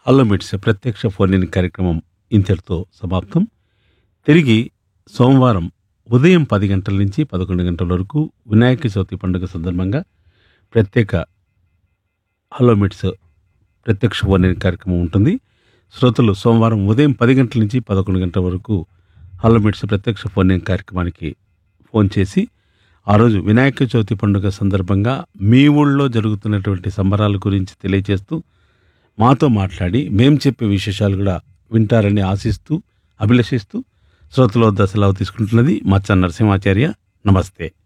hello మిట్స్ ప్రత్యక్ష phone in కార్యక్రమం ఇంతటితో సమాప్తం తిరిగి సోమవారం ఉదయం పది గంటల నుంచి పదకొండు గంటల వరకు వినాయక చవితి పండుగ సందర్భంగా ప్రత్యేక హలో మిట్స్ ప్రత్యక్ష ఫోన్ ఇన్ కార్యక్రమం ఉంటుంది శ్రోతలు సోమవారం ఉదయం పది గంటల నుంచి పదకొండు గంటల వరకు హలో మిట్స్ ప్రత్యక్ష ఫోన్ ఇన్ కార్యక్రమానికి ఫోన్ చేసి ఆ రోజు వినాయక చవితి పండుగ సందర్భంగా మీ ఊళ్ళో జరుగుతున్నటువంటి సంబరాల గురించి తెలియజేస్తూ మాతో మాట్లాడి మేం చెప్పే విశేషాలు కూడా వింటారని ఆశిస్తూ అభిలషిస్తూ శ్రోతల వద్ద సెలవు తీసుకుంటున్నది మచ్చ నరసింహాచార్య నమస్తే